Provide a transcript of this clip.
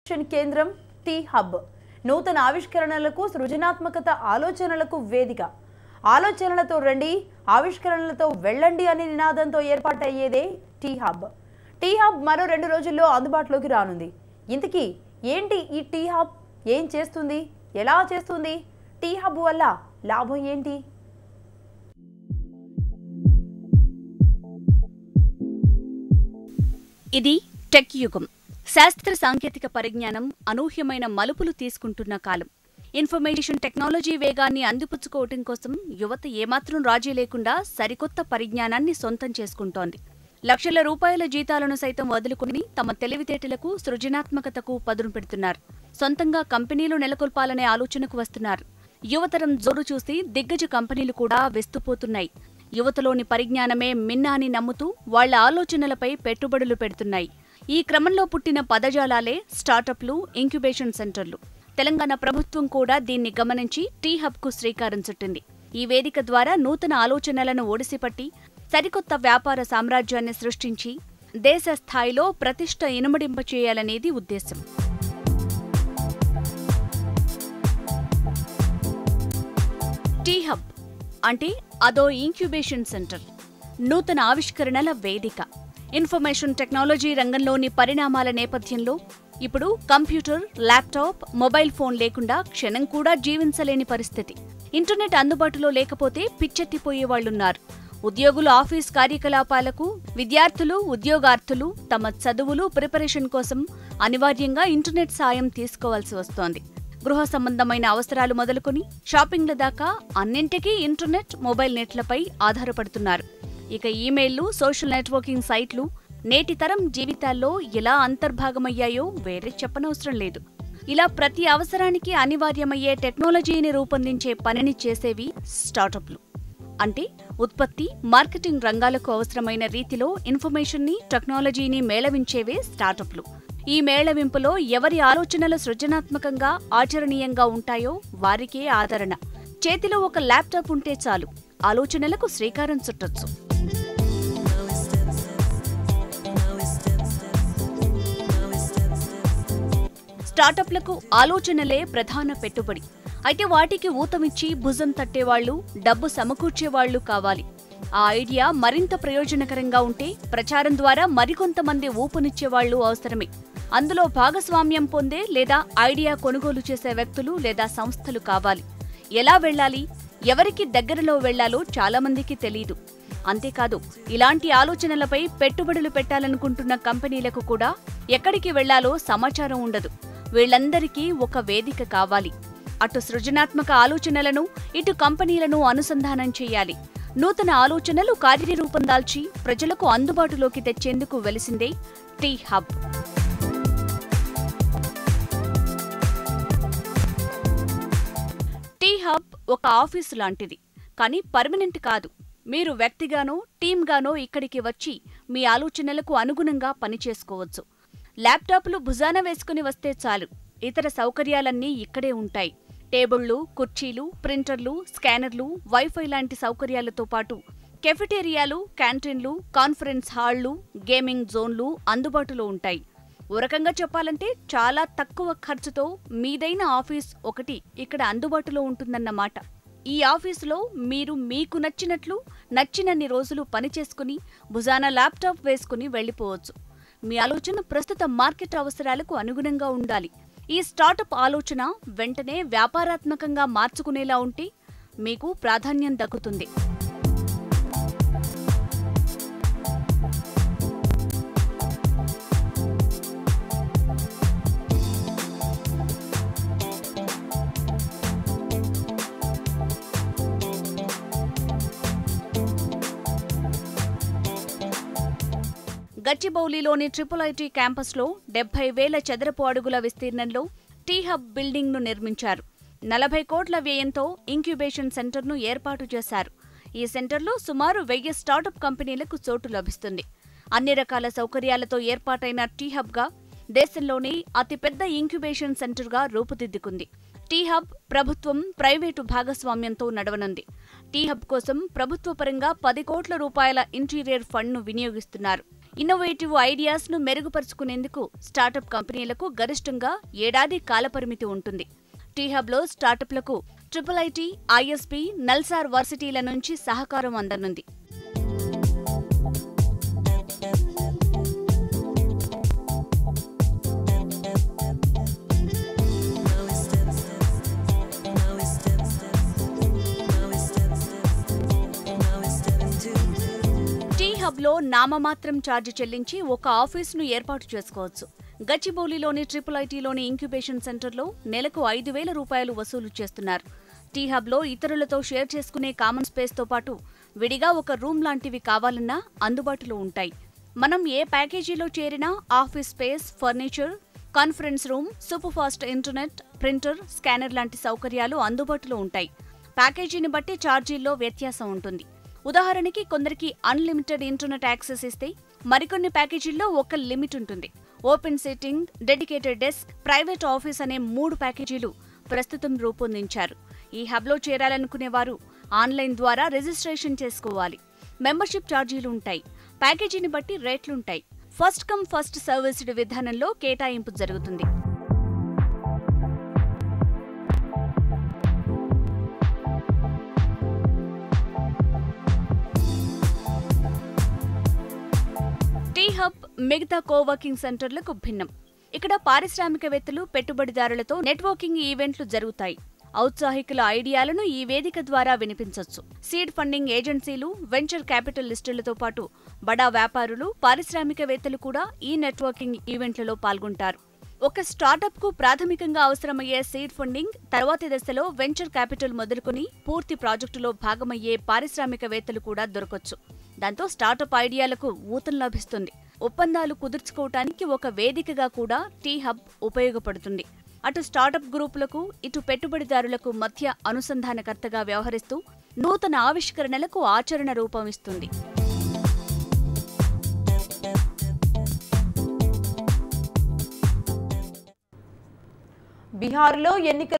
innovation కేంద్రం tea hub నూతన ఆవిష్కరణలకు సృజనాత్మకత ఆలోచనలకు వేదిక ఆలోచనలతో రండి ఆవిష్కరణలతో వెళ్ళండి అనే నినాదంతో ఏర్పాటయ్యేదే టీ హబ్ టీ హబ్ మరో రెండు రోజుల్లో అందుబాటులోకి రానుంది ఇంతకీ ఏంటి ఈ టీ హబ్ ఏం చేస్తుంది ఎలా చేస్తుంది టీ హబ్ వల్ల లాభం ఏంటి ఇది టెక్ యుగం శాస్త్ర సాంకేతిక పరిజ్ఞానం అనూహ్యమైన మలుపులు తీసుకుంటున్న కాలం ఇన్ఫర్మేషన్ టెక్నాలజీ వేగాన్ని అందిపుచ్చుకోవటం కోసం యువత ఏమాత్రం రాజీ లేకుండా సరికొత్త పరిజ్ఞానాన్ని సొంతం చేసుకుంటోంది లక్షల రూపాయల జీతాలను సైతం వదులుకుని తమ తెలివితేటలకు సృజనాత్మకతకు పదును పెడుతున్నారు సొంతంగా కంపెనీలు నెలకొల్పాలనే ఆలోచనకు వస్తున్నారు యువతరం జోరు చూసి దిగ్గజ కంపెనీలు కూడా వెస్తుపోతున్నాయి యువతలోని పరిజ్ఞానమే మిన్నా అని నమ్ముతూ వాళ్ల ఆలోచనలపై పెట్టుబడులు పెడుతున్నాయి ఈ క్రమంలో పుట్టిన పదజాలాలే స్టార్టప్లు ఇంక్యుబేషన్ సెంటర్లు తెలంగాణ ప్రభుత్వం కూడా దీన్ని గమనించి టీ హబ్కు శ్రీకారం చుట్టింది ఈ వేదిక ద్వారా నూతన ఆలోచనలను ఒడిసిపట్టి సరికొత్త వ్యాపార సామ్రాజ్యాన్ని సృష్టించి దేశ స్థాయిలో ప్రతిష్ట ఇనుమడింపచేయాలనేది ఉద్దేశం టీ హబ్ అంటే అదో ఇంక్యుబేషన్ సెంటర్ నూతన ఆవిష్కరణల వేదిక ఇన్ఫర్మేషన్ టెక్నాలజీ రంగంలోని పరిణామాల నేపథ్యంలో ఇప్పుడు కంప్యూటర్ ల్యాప్టాప్ మొబైల్ ఫోన్ లేకుండా క్షణం కూడా జీవించలేని పరిస్థితి ఇంటర్నెట్ అందుబాటులో లేకపోతే పిచ్చెత్తిపోయేవాళ్లున్నారు ఉద్యోగులు ఆఫీస్ కార్యకలాపాలకు విద్యార్థులు ఉద్యోగార్థులు తమ చదువులు ప్రిపరేషన్ కోసం అనివార్యంగా ఇంటర్నెట్ సాయం తీసుకోవాల్సి వస్తోంది గృహ సంబంధమైన అవసరాలు మొదలుకొని షాపింగ్ల దాకా అన్నింటికీ ఇంటర్నెట్ మొబైల్ నెట్లపై ఆధారపడుతున్నారు ఇక ఈమెయిల్లు సోషల్ నెట్వర్కింగ్ సైట్లు నేటి తరం జీవితాల్లో ఎలా అంతర్భాగమయ్యాయో వేరే చెప్పనవసరం లేదు ఇలా ప్రతి అవసరానికి అనివార్యమయ్యే టెక్నాలజీని రూపొందించే పనిని చేసేవి స్టార్టప్లు అంటే ఉత్పత్తి మార్కెటింగ్ రంగాలకు అవసరమైన రీతిలో ఇన్ఫర్మేషన్ని టెక్నాలజీని మేళవించేవే స్టార్టప్లు ఈ మేళవింపులో ఎవరి ఆలోచనలు సృజనాత్మకంగా ఆచరణీయంగా ఉంటాయో వారికే ఆదరణ చేతిలో ఒక ల్యాప్టాప్ ఉంటే చాలు ఆలోచనలకు శ్రీకారం చుట్టొచ్చు స్టార్టప్లకు ఆలోచనలే ప్రధాన పెట్టుబడి అయితే వాటికి ఊతమిచ్చి భుజం తట్టేవాళ్లు డబ్బు సమకూర్చేవాళ్లు కావాలి ఆ ఐడియా మరింత ప్రయోజనకరంగా ఉంటే ప్రచారం ద్వారా మరికొంతమంది ఊపునిచ్చేవాళ్లు అవసరమే అందులో భాగస్వామ్యం పొందే లేదా ఐడియా కొనుగోలు చేసే వ్యక్తులు లేదా సంస్థలు కావాలి ఎలా వెళ్ళాలి ఎవరికి దగ్గరలో వెళ్లాలో చాలా మందికి తెలియదు అంతేకాదు ఇలాంటి ఆలోచనలపై పెట్టుబడులు పెట్టాలనుకుంటున్న కంపెనీలకు కూడా ఎక్కడికి వెళ్లాలో సమాచారం ఉండదు వీళ్లందరికీ ఒక వేదిక కావాలి అటు సృజనాత్మక ఆలోచనలను ఇటు కంపెనీలను అనుసంధానం చేయాలి నూతన ఆలోచనలు కార్యరూపం దాల్చి ప్రజలకు అందుబాటులోకి తెచ్చేందుకు వెలిసిందే టీ హబ్ టీ హబ్ ఒక ఆఫీసు లాంటిది కానీ పర్మనెంట్ కాదు మీరు వ్యక్తిగానో టీమ్గానో ఇక్కడికి వచ్చి మీ ఆలోచనలకు అనుగుణంగా పనిచేసుకోవచ్చు ల్యాప్టాప్లు భుజాన వేసుకుని వస్తే చాలు ఇతర సౌకర్యాలన్నీ ఇక్కడే ఉంటాయి టేబుళ్లు కుర్చీలు ప్రింటర్లు స్కానర్లు వైఫై లాంటి సౌకర్యాలతో పాటు కెఫెటేరియాలు క్యాంటీన్లు కాన్ఫరెన్స్ హాళ్లు గేమింగ్ జోన్లు అందుబాటులో ఉంటాయి ఓ రకంగా చెప్పాలంటే చాలా తక్కువ ఖర్చుతో మీదైన ఆఫీస్ ఒకటి ఇక్కడ అందుబాటులో ఉంటుందన్నమాట ఈ ఆఫీసులో మీరు మీకు నచ్చినట్లు నచ్చినన్ని రోజులు పనిచేసుకుని భుజాన ల్యాప్టాప్ వేసుకుని వెళ్ళిపోవచ్చు మీ ఆలోచన ప్రస్తుత మార్కెట్ అవసరాలకు అనుగుణంగా ఉండాలి ఈ స్టార్టప్ ఆలోచన వెంటనే వ్యాపారాత్మకంగా మార్చుకునేలా ఉంటే మీకు ప్రాధాన్యం దక్కుతుంది గచ్చిబౌలిలోని ట్రిపుల్ ఐటీ క్యాంపస్లో డెబ్బై వేల చదరపు అడుగుల విస్తీర్ణంలో టీ హబ్ బిల్డింగ్ను నిర్మించారు నలభై కోట్ల వ్యయంతో ఇంక్యుబేషన్ సెంటర్ను ఏర్పాటు చేశారు ఈ సెంటర్లో సుమారు వెయ్యి స్టార్టప్ కంపెనీలకు చోటు లభిస్తుంది అన్ని రకాల సౌకర్యాలతో ఏర్పాటైన టీ హబ్గా దేశంలోనే అతిపెద్ద ఇంక్యుబేషన్ సెంటర్గా రూపుదిద్దుకుంది టీ హబ్ ప్రభుత్వం ప్రైవేటు భాగస్వామ్యంతో నడవనుంది టీ హబ్ కోసం ప్రభుత్వ పరంగా పది కోట్ల రూపాయల ఇంటీరియర్ ఫండ్ను వినియోగిస్తున్నారు ఇన్నోవేటివ్ ఐడియాస్ ను మెరుగుపరుచుకునేందుకు స్టార్టప్ కంపెనీలకు గరిష్టంగా ఏడాది కాలపరిమితి ఉంటుంది టీ హబ్లో స్టార్టప్లకు ట్రిపుల్ ఐటీ ఐఎస్పీ నల్సార్ వర్సిటీల నుంచి సహకారం అందనుంది టీ హబ్లో నామమాత్రం ఛార్జ్ చెల్లించి ఒక ఆఫీసును ఏర్పాటు చేసుకోవచ్చు గచ్చిబౌలిలోని ట్రిపుల్ ఐటీలోని ఇంక్యుబేషన్ సెంటర్లో నెలకు ఐదు వేల రూపాయలు వసూలు చేస్తున్నారు టీ హబ్లో ఇతరులతో షేర్ చేసుకునే కామన్ స్పేస్తో పాటు విడిగా ఒక రూమ్ లాంటివి కావాలన్నా అందుబాటులో ఉంటాయి మనం ఏ ప్యాకేజీలో చేరినా office space furniture conference room super fast internet printer scanner లాంటి సౌకర్యాలు అందుబాటులో ఉంటాయి ప్యాకేజీని బట్టి ఛార్జీల్లో వ్యత్యాసం ఉంటుంది ఉదాహరణకి కొందరికి అన్లిమిటెడ్ ఇంటర్నెట్ యాక్సెస్ ఇస్తే మరికొన్ని ప్యాకేజీల్లో ఒక లిమిట్ ఉంటుంది open sitting dedicated desk private office అనే మూడు ప్యాకేజీలు ప్రస్తుతం రూపొందించారు ఈ హబ్లో చేరాలనుకునే వారు ఆన్లైన్ ద్వారా రిజిస్ట్రేషన్ చేసుకోవాలి మెంబర్షిప్ ఛార్జీలు ఉంటాయి ప్యాకేజీని బట్టి రేట్లుంటాయి ఫస్ట్ కమ్ ఫస్ట్ సర్వీస్డ్ విధానంలో కేటాయింపు జరుగుతుంది టీ హబ్ మిగతా కోవర్కింగ్ సెంటర్లకు భిన్నం ఇక్కడ పారిశ్రామికవేత్తలు పెట్టుబడిదారులతో నెట్వర్కింగ్ ఈవెంట్లు జరుగుతాయి ఔత్సాహికుల ఐడియాలను ఈ వేదిక ద్వారా వినిపించొచ్చు సీడ్ ఫండింగ్ ఏజెన్సీలు వెంచర్ క్యాపిటలిస్టులతో పాటు బడా వ్యాపారులు పారిశ్రామికవేత్తలు కూడా ఈ నెట్వర్కింగ్ ఈవెంట్లలో పాల్గొంటారు ఒక స్టార్టప్ కు ప్రాథమికంగా అవసరమయ్యే సీడ్ ఫండింగ్ తర్వాతి దశలో వెంచర్ క్యాపిటల్ మొదలుకొని పూర్తి ప్రాజెక్టులో భాగమయ్యే పారిశ్రామికవేత్తలు కూడా దొరకొచ్చు దాంతో స్టార్టప్ ఐడియాలకు ఊతం లభిస్తుంది ఒప్పందాలు కుదుర్చుకోవటానికి ఒక వేదికగా కూడా టీ హబ్ ఉపయోగపడుతుంది అటు స్టార్టప్ గ్రూపులకు ఇటు పెట్టుబడిదారులకు మధ్య అనుసంధానకర్తగా వ్యవహరిస్తూ నూతన ఆవిష్కరణలకు ఆచరణ రూపం ఇస్తుంది బీహార్లో ఎన్నికల